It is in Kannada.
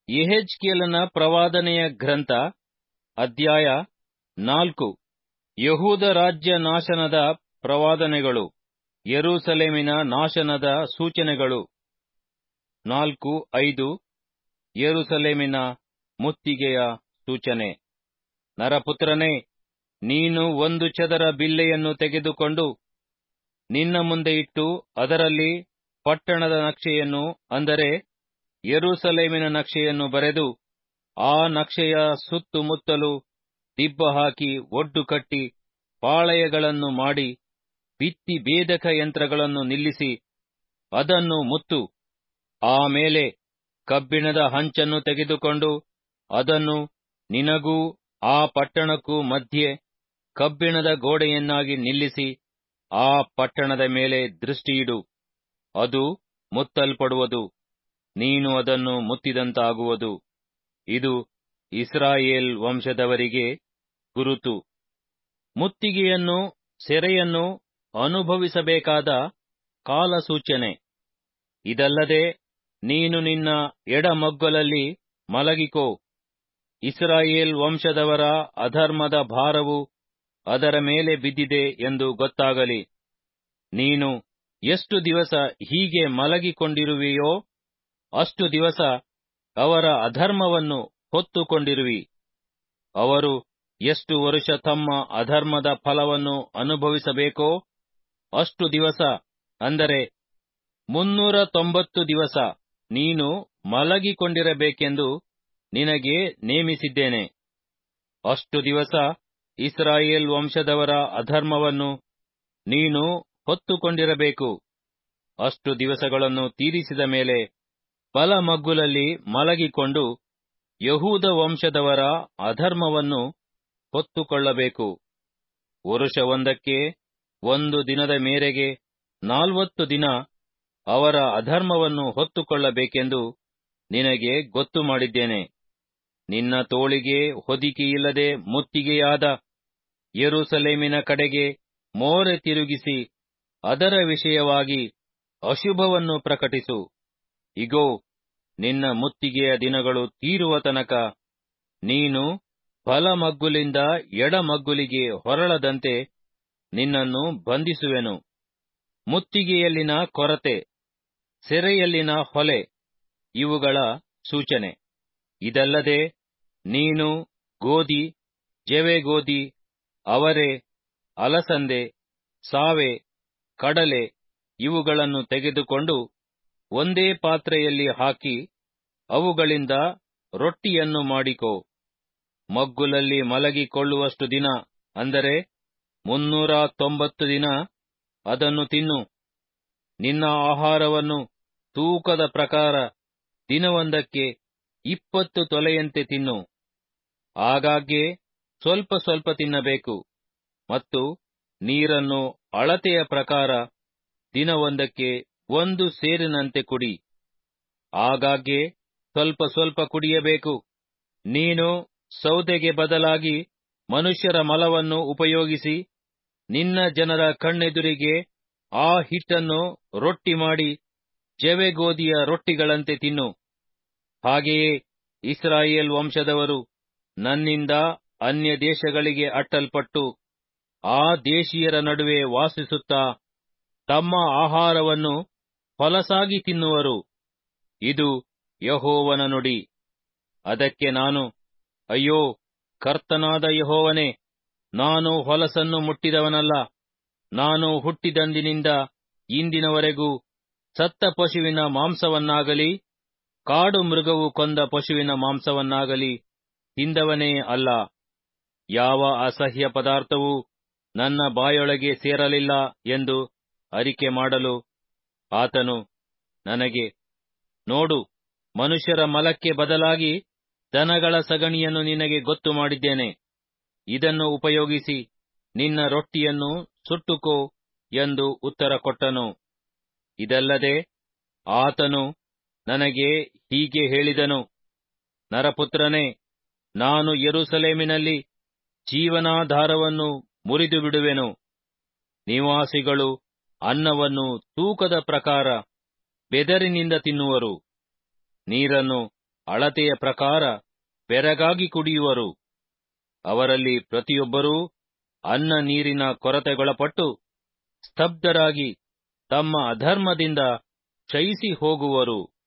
ಯೆಹೆಜ್ಕೇಲನ ಪ್ರವಾದನೆಯ ಗ್ರಂಥ ಅಧ್ಯಾಯ ನಾಲ್ಕು ಯಹೂದ ರಾಜ್ಯ ನಾಶನದ ಪ್ರವಾದನೆಗಳು ಯೆರೂಸಲೇಮಿನ ನಾಶನದ ಸೂಚನೆಗಳು ನಾಲ್ಕು ಐದು ಯೆರೂಸಲೇಮಿನ ಮುತ್ತಿಗೆಯ ಸೂಚನೆ ನರಪುತ್ರನೇ ನೀನು ಒಂದು ಚದರ ಬಿಲ್ಲೆಯನ್ನು ತೆಗೆದುಕೊಂಡು ನಿನ್ನ ಮುಂದೆ ಇಟ್ಟು ಅದರಲ್ಲಿ ಪಟ್ಟಣದ ನಕ್ಷೆಯನ್ನು ಅಂದರೆ ಯೆರೂಸಲೇಮಿನ ನಕ್ಷೆಯನ್ನು ಬರೆದು ಆ ನಕ್ಷೆಯ ಸುತ್ತುಮುತ್ತಲು ದಿಬ್ಬ ಹಾಕಿ ಒಡ್ಡು ಕಟ್ಟಿ ಪಾಳೆಯಗಳನ್ನು ಮಾಡಿ ಭಿತ್ತಿ ಭೇದಕ ಯಂತ್ರಗಳನ್ನು ನಿಲ್ಲಿಸಿ ಅದನ್ನು ಮುತ್ತು ಆಮೇಲೆ ಕಬ್ಬಿಣದ ಹಂಚನ್ನು ತೆಗೆದುಕೊಂಡು ಅದನ್ನು ನಿನಗೂ ಆ ಪಟ್ಟಣಕ್ಕೂ ಮಧ್ಯೆ ಕಬ್ಬಿಣದ ಗೋಡೆಯನ್ನಾಗಿ ನಿಲ್ಲಿಸಿ ಆ ಪಟ್ಟಣದ ಮೇಲೆ ದೃಷ್ಟಿಯಿಡು ಅದು ಮುತ್ತಲ್ಪಡುವುದು ನೀನು ಅದನ್ನು ಮುತ್ತಿದಂತಾಗುವುದು ಇದು ಇಸ್ರಾಯೇಲ್ ವಂಶದವರಿಗೆ ಗುರುತು ಮುತ್ತಿಗೆಯನ್ನು ಸೆರೆಯನ್ನು ಅನುಭವಿಸಬೇಕಾದ ಕಾಲಸೂಚನೆ ಇದಲ್ಲದೆ ನೀನು ನಿನ್ನ ಎಡಮಗ್ಗಲಲ್ಲಿ ಮಲಗಿಕೋ ಇಸ್ರಾಯೇಲ್ ವಂಶದವರ ಅಧರ್ಮದ ಭಾರವು ಅದರ ಮೇಲೆ ಬಿದ್ದಿದೆ ಎಂದು ಗೊತ್ತಾಗಲಿ ನೀನು ಎಷ್ಟು ದಿವಸ ಹೀಗೆ ಮಲಗಿಕೊಂಡಿರುವೆಯೋ ಅಷ್ಟು ದಿವಸ ಅವರ ಅಧರ್ಮವನ್ನು ಹೊತ್ತುಕೊಂಡಿರುವಿ ಅವರು ಎಷ್ಟು ವರುಷ ತಮ್ಮ ಅಧರ್ಮದ ಫಲವನ್ನು ಅನುಭವಿಸಬೇಕೋ ಅಷ್ಟು ದಿವಸ ಅಂದರೆ ಮುನ್ನೂರ ತೊಂಬತ್ತು ದಿವಸ ನೀನು ಮಲಗಿಕೊಂಡಿರಬೇಕೆಂದು ನಿನಗೆ ನೇಮಿಸಿದ್ದೇನೆ ಅಷ್ಟು ದಿವಸ ಇಸ್ರಾಯೇಲ್ ವಂಶದವರ ಅಧರ್ಮವನ್ನು ನೀನು ಹೊತ್ತುಕೊಂಡಿರಬೇಕು ಅಷ್ಟು ದಿವಸಗಳನ್ನು ತೀರಿಸಿದ ಮೇಲೆ ಬಲಮಗ್ಗುಲಲ್ಲಿ ಮಲಗಿಕೊಂಡು ಯಹೂದ ವಂಶದವರ ಅಧರ್ಮವನ್ನು ಹೊತ್ತುಕೊಳ್ಳಬೇಕು ವರುಷವೊಂದಕ್ಕೆ ಒಂದು ದಿನದ ಮೇರೆಗೆ ನಾಲ್ವತ್ತು ದಿನ ಅವರ ಅಧರ್ಮವನ್ನು ಹೊತ್ತುಕೊಳ್ಳಬೇಕೆಂದು ನಿನಗೆ ಗೊತ್ತು ಮಾಡಿದ್ದೇನೆ ನಿನ್ನ ತೋಳಿಗೆ ಹೊದಿಕೆಯಿಲ್ಲದೆ ಮುತ್ತಿಗೆಯಾದ ಯೆರೂಸಲೇಮಿನ ಕಡೆಗೆ ಮೋರೆ ತಿರುಗಿಸಿ ಅದರ ವಿಷಯವಾಗಿ ಅಶುಭವನ್ನು ಪ್ರಕಟಿಸು ಇಗೋ ನಿನ್ನ ಮುತ್ತಿಗೆಯ ದಿನಗಳು ತೀರುವ ತನಕ ನೀನು ಬಲಮಗ್ಗುಲಿಂದ ಎಡಮಗ್ಗುಲಿಗೆ ಹೊರಳದಂತೆ ನಿನ್ನನ್ನು ಬಂಧಿಸುವೆನು ಮುತ್ತಿಗೆಯಲ್ಲಿನ ಕೊರತೆ ಸೆರೆಯಲ್ಲಿನ ಹೊಲೆ ಇವುಗಳ ಸೂಚನೆ ಇದಲ್ಲದೆ ನೀನು ಗೋಧಿ ಜವೆಗೋಧಿ ಅವರೆ ಅಲಸಂದೆ ಸಾವೆ ಕಡಲೆ ಇವುಗಳನ್ನು ತೆಗೆದುಕೊಂಡು ಒಂದೇ ಪಾತ್ರೆಯಲ್ಲಿ ಹಾಕಿ ಅವುಗಳಿಂದ ರೊಟ್ಟಿಯನ್ನು ಮಾಡಿಕೋ ಮಗ್ಗುಲಲ್ಲಿ ಮಲಗಿಕೊಳ್ಳುವಷ್ಟು ದಿನ ಅಂದರೆ ಮುನ್ನೂರ ತೊಂಬತ್ತು ದಿನ ಅದನ್ನು ತಿನ್ನು ನಿನ್ನ ಆಹಾರವನ್ನು ತೂಕದ ಪ್ರಕಾರ ದಿನವೊಂದಕ್ಕೆ ಇಪ್ಪತ್ತು ತೊಲೆಯಂತೆ ತಿನ್ನು ಆಗಾಗ್ಗೆ ಸ್ವಲ್ಪ ಸ್ವಲ್ಪ ತಿನ್ನಬೇಕು ಮತ್ತು ನೀರನ್ನು ಅಳತೆಯ ಪ್ರಕಾರ ದಿನವೊಂದಕ್ಕೆ ಒಂದು ಸೇರಿನಂತೆ ಕುಡಿ ಆಗಾಗ್ಗೆ ಸ್ವಲ್ಪ ಸ್ವಲ್ಪ ಕುಡಿಯಬೇಕು ನೀನು ಸೌದೆಗೆ ಬದಲಾಗಿ ಮನುಷ್ಯರ ಮಲವನ್ನು ಉಪಯೋಗಿಸಿ ನಿನ್ನ ಜನರ ಕಣ್ಣೆದುರಿಗೆ ಆ ಹಿಟ್ಟನ್ನು ರೊಟ್ಟಿ ಮಾಡಿ ಜವೆಗೋದಿಯ ರೊಟ್ಟಿಗಳಂತೆ ತಿನ್ನು ಹಾಗೆಯೇ ಇಸ್ರಾಯೇಲ್ ವಂಶದವರು ನನ್ನಿಂದ ಅನ್ಯ ದೇಶಗಳಿಗೆ ಅಟ್ಟಲ್ಪಟ್ಟು ಆ ದೇಶೀಯರ ನಡುವೆ ವಾಸಿಸುತ್ತಾ ತಮ್ಮ ಆಹಾರವನ್ನು ಹೊಲಸಾಗಿ ತಿನ್ನುವರು ಇದು ಯಹೋವನ ನುಡಿ ಅದಕ್ಕೆ ನಾನು ಅಯ್ಯೋ ಕರ್ತನಾದ ಯಹೋವನೇ ನಾನು ಹೊಲಸನ್ನು ಮುಟ್ಟಿದವನಲ್ಲ ನಾನು ಹುಟ್ಟಿದಂದಿನಿಂದ ಇಂದಿನವರೆಗೂ ಸತ್ತ ಪಶುವಿನ ಮಾಂಸವನ್ನಾಗಲಿ ಕಾಡು ಮೃಗವು ಕೊಂದ ಪಶುವಿನ ಮಾಂಸವನ್ನಾಗಲಿ ತಿಂದವನೇ ಅಲ್ಲ ಯಾವ ಅಸಹ್ಯ ಪದಾರ್ಥವೂ ನನ್ನ ಬಾಯೊಳಗೆ ಸೇರಲಿಲ್ಲ ಎಂದು ಅರಿಕೆ ಮಾಡಲು ಆತನು ನನಗೆ ನೋಡು ಮನುಷ್ಯರ ಮಲಕ್ಕೆ ಬದಲಾಗಿ ದನಗಳ ಸಗಣಿಯನ್ನು ನಿನಗೆ ಗೊತ್ತು ಮಾಡಿದ್ದೇನೆ ಇದನ್ನು ಉಪಯೋಗಿಸಿ ನಿನ್ನ ರೊಟ್ಟಿಯನ್ನು ಸುಟ್ಟುಕೋ ಎಂದು ಉತ್ತರ ಕೊಟ್ಟನು ಇದಲ್ಲದೆ ಆತನು ನನಗೆ ಹೀಗೆ ಹೇಳಿದನು ನರಪುತ್ರನೇ ನಾನು ಯೆರೂಸಲೇಮಿನಲ್ಲಿ ಜೀವನಾಧಾರವನ್ನು ಮುರಿದು ಬಿಡುವೆನು ನಿವಾಸಿಗಳು ಅನ್ನವನ್ನು ತೂಕದ ಪ್ರಕಾರ ಬೆದರಿನಿಂದ ತಿನ್ನುವರು ನೀರನ್ನು ಅಳತೆಯ ಪ್ರಕಾರ ಬೆರಗಾಗಿ ಕುಡಿಯುವರು ಅವರಲ್ಲಿ ಪ್ರತಿಯೊಬ್ಬರೂ ಅನ್ನ ನೀರಿನ ಕೊರತೆಗೊಳಪಟ್ಟು ಸ್ತಬ್ಧರಾಗಿ ತಮ್ಮ ಅಧರ್ಮದಿಂದ ಕ್ಷಯಿಸಿ ಹೋಗುವರು